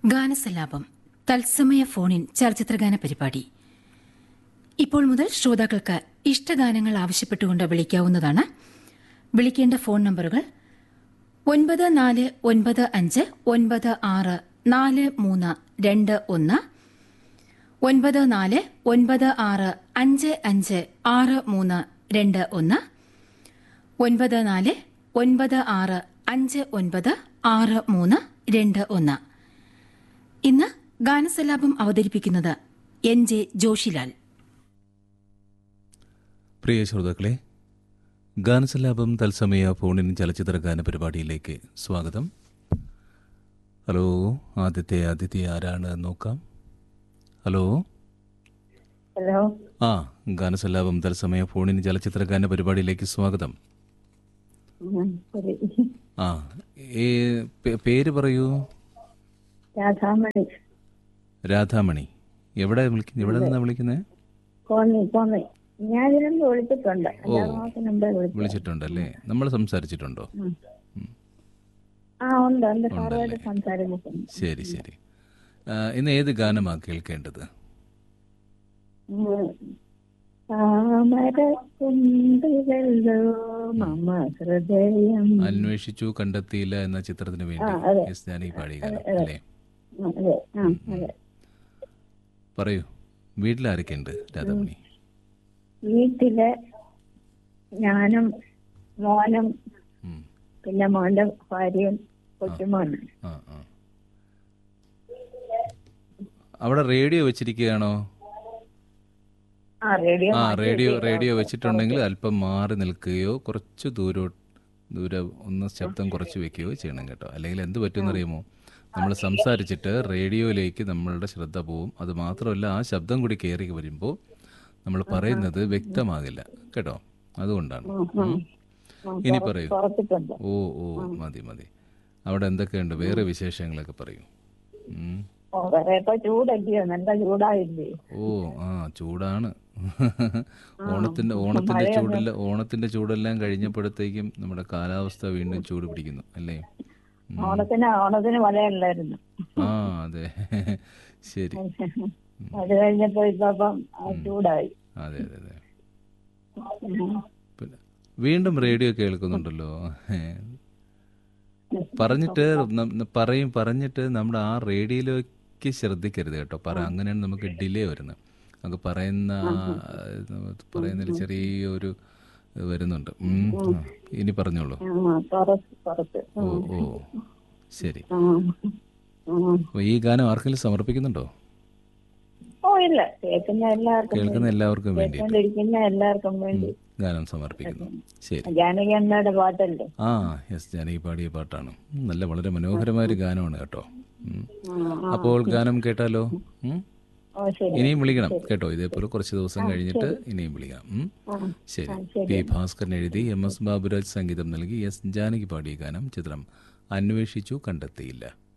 ഗാനസല്ലാപം തത്സമയ ഫോണിൻ ചലച്ചിത്രഗാന പരിപാടി ഇപ്പോൾ മുതൽ ശ്രോതാക്കൾക്ക് ഇഷ്ടഗാനങ്ങൾ ആവശ്യപ്പെട്ടുകൊണ്ട് വിളിക്കാവുന്നതാണ് വിളിക്കേണ്ട ഫോൺ നമ്പറുകൾ ഒൻപത് നാല് ഒൻപത് അഞ്ച് ഒൻപത് ആറ് നാല് മൂന്ന് രണ്ട് ഒന്ന് ഒൻപത് നാല് ഒൻപത് ആറ് അഞ്ച് അഞ്ച് ആറ് മൂന്ന് രണ്ട് ഒന്ന് ഒൻപത് നാല് ഒൻപത് ആറ് അഞ്ച് ഒൻപത് ആറ് മൂന്ന് രണ്ട് ഒന്ന് ഇന്ന് ഗാനസലാപം അവതരിപ്പിക്കുന്നത് എൻ ജെ ജോഷിലാൽ പ്രിയ ശ്രോതാക്കളെ ഗാനസലാപം തത്സമയ ഫോണിൻ ചലച്ചിത്ര ഗാന പരിപാടിയിലേക്ക് സ്വാഗതം ഹലോ ആദ്യത്തെ അതിഥി ആരാണ് എന്ന് നോക്കാം ഹലോ ഹലോ ആ ഗാനസലാപം തത്സമയ ഫോണിൻ ചലച്ചിത്ര ഗാന പരിപാടിയിലേക്ക് സ്വാഗതം ഉം, ശരി ആ ഏ, പേ- പേര് പറയൂ രാധാമണി രാധാമണി എവിടെ വിളിക്കുന്നത് എവിടെ നിന്നാണ് വിളിക്കുന്നത് കോന്നി കോന്നി ഞാൻ ഇതിനുമ്പ് വിളിച്ചിട്ടുണ്ട് ഓ. അഞ്ചാറ് മാസം മുമ്പേ വിളിച്ചു വിളിച്ചിട്ടുണ്ടല്ലേ നമ്മൾ സംസാരിച്ചിട്ടുണ്ടോ ആ ഉണ്ട് ഉണ്ട് സാറുമായിട്ട് സംസാരിച്ചിട്ടുണ്ട് ശരി ശരി ആ, ഇന്ന് ഏത് ഗാനമാണ് കേൾക്കേണ്ടത് ഉം. താമരക്കുണ്ടിലല്ലോ മമ ഹൃദയം അന്വേഷിച്ചു കണ്ടെത്തിയില്ല എന്ന ചിത്രത്തിന് വേണ്ടി ആ, അതെ. എസ് ജാനകി പാടിയ ഗാനം അല്ലേ ഉം, അതെ ആ അതെ പറയൂ വീട്ടിലാരൊക്കെയുണ്ട് രാധാമണി വീട്ടില് ഞാനും മോനും ഉം. പിന്നെ മോന്റെ ഭാര്യയും കൊച്ചുമോനും ആ ആ അവിടെ റേഡിയോ വെച്ചിരിക്കുകയാണോ ആ റേഡിയോ ആ മാറ്റി റേഡിയോ വെച്ചേക്കുവാ. റേഡിയോ വെച്ചിട്ടുണ്ടെങ്കിൽ അല്പം മാറി നിൽക്കുകയോ കുറച്ച് ദൂരോ ദൂരെ ഒന്ന് ശബ്ദം കുറച്ച് വെക്കുകയോ ചെയ്യണം കേട്ടോ അല്ലെങ്കിൽ എന്ത് പറ്റുമെന്നറിയുമോ നമ്മൾ സംസാരിച്ചിട്ട് റേഡിയോയിലേക്ക് നമ്മളുടെ ശ്രദ്ധ പോവും അത് മാത്രമല്ല ആ ശബ്ദം കൂടി കയറി വരുമ്പോൾ നമ്മൾ പറയുന്നത് വ്യക്തമാകില്ല കേട്ടോ അതുകൊണ്ടാണ് ഉം. ആ, ഇനി തുറ- പറയൂ തുറച്ചിട്ടുണ്ട് ഓ ഓ മതി മതി അവിടെ എന്തൊക്കെയുണ്ട് വേറെ വിശേഷങ്ങളൊക്കെ പറയൂ ഉം. ഓ വേറെ ഇപ്പൊ ചൂടല്ലയോ നല്ല ചൂടായില്ലേ ഓ ആ ചൂടാണ് ഓണത്തിന്റെ ഓണത്തിന്റെ ചൂടെല്ലാം ഓണത്തിന്റെ ചൂടെല്ലാം കഴിഞ്ഞപ്പോഴത്തേക്കും നമ്മുടെ കാലാവസ്ഥ വീണ്ടും ചൂട് പിടിക്കുന്നു അല്ലേ ഉം. ഓണത്തിന് ഓണത്തിന് മഴയല്ലായിരുന്നു ആ അതെ ശരി അത് കഴിഞ്ഞപ്പോ ഇപ്പം ചൂടായി അതെ അതെ അതെ ഉം. പിന്നെ വീണ്ടും റേഡിയോ കേൾക്കുന്നുണ്ടല്ലോ പറഞ്ഞിട്ട് നം- ന- പറയും പറഞ്ഞിട്ട് നമ്മുടെ ആ റേഡിയോയിലേക്ക് ശ്രദ്ധിക്കരുത് കേട്ടോ പറ അങ്ങനെയാണ് നമുക്ക് ഡിലേ വരുന്നത് നമുക്ക് പറയുന്ന ആ, ഇത് പറയുന്നതിൽ ചെറിയൊരു ഇത് വരുന്നുണ്ട് ഉം. ആ, ഇനി പറഞ്ഞോളൂ ആ, പുറത്ത് പുറത്ത് ഓ ഓ ശരി ആ. ആ. അപ്പൊ ഈ ഗാനം ആർക്കെങ്കിലും സമർപ്പിക്കുന്നുണ്ടോ ഓ ഇല്ല കേൾക്കുന്ന എല്ലാവർക്കും കേൾക്കുന്ന എല്ലാവർക്കും വേണ്ടി കേട്ടോണ്ടിരിക്കുന്ന എല്ലാവർക്കും വേണ്ടി ഗാനം സമർപ്പിക്കുന്നു ശരി ജാനകി അമ്മയുടെ പാട്ടല്ലേ ആ യെസ് ജാനകി പാടിയ പാട്ടാണ് ഉം, നല്ല വളരെ മനോഹരമായ ഒരു ഗാനമാണ് കേട്ടോ ഉം. ആ, അപ്പോൾ ഗാനം കേട്ടാലോ ഉം? ഓ ശരി ഇനിയും വിളിക്കണം കേട്ടോ ഇതേപോലെ കുറച്ച് ദിവസം കഴിഞ്ഞിട്ട് ഇനിയും വിളിക്കാം ഉം? ആ, ശരി ആ, ശരി. പി ഭാസ്കരൻ എഴുതി എം എസ് ബാബുരാജ് സംഗീതം നൽകി എസ് ജാനകി പാടിയ ഗാനം ചിത്രം അന്വേഷിച്ചു കണ്ടെത്തിയില്ല